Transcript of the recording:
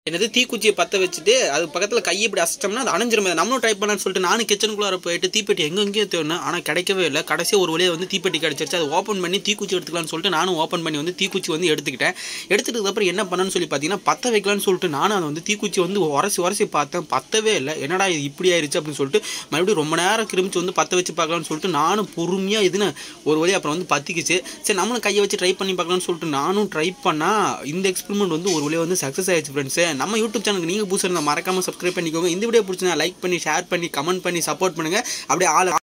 என்னது தீக்குச்சியை பற்ற வச்சுட்டு அது பக்கத்தில் கையை இப்படி அசிச்சோம்னா அது அணைஞ்சிரும் நம்மளும் ட்ரை பண்ணலாம்னு சொல்லிட்டு நானும் கிச்சனுக்குள்ளார போயிட்டு தீப்பெட்டி எங்கெங்கேயோ தேடணும் ஆனால் கிடைக்கவே இல்லை கடைசியாக ஒரு வழியாக வந்து தீப்பெட்டி கிடச்சிருச்சு அதை ஓப்பன் பண்ணி தீக்குச்சி எடுத்துக்கலாம்னு சொல்லிட்டு நானும் ஓப்பன் பண்ணி வந்து தீக்குச்சி வந்து எடுத்துக்கிட்டேன் எடுத்துட்டதுக்கு அப்புறம் என்ன பண்ணணும்னு சொல்லி பார்த்தீங்கன்னா பற்ற வைக்கலாம்னு சொல்லிட்டு நானும் அதை வந்து தீக்குச்சி வந்து உரசி உரசி பார்த்தேன் பத்தவே இல்லை என்னடா இது இப்படி ஆயிடுச்சு அப்படின்னு சொல்லிட்டு மறுபடியும் ரொம்ப நேரம் கிருமிச்சு வந்து பற்ற வச்சு பார்க்கலாம்னு சொல்லிட்டு நானும் பொறுமையாக இதுன்னு ஒரு வழி அப்புறம் வந்து பற்றிக்கிச்சு சரி நம்மளும் கையை வச்சு ட்ரை பண்ணி பார்க்கலாம்னு சொல்லிட்டு நானும் ட்ரை பண்ணால் இந்த எக்ஸ்பெரிமெண்ட் வந்து ஒரு வழியாக வந்து சக்ஸஸ் ஆயிடுச்சு ஃப்ரெண்ட்ஸு நம்ம யூடியூப் சேனலுக்கு நீங்கள் புதுசாக இருந்தால் மறக்காமல் சப்ஸ்கிரைப் பண்ணிக்கோங்க இந்த வீடியோ பிடிச்சிருந்தா லைக் பண்ணி ஷேர் பண்ணி கமெண்ட் பண்ணி சப்போர்ட் பண்ணுங்கள் அப்படியே ஆள்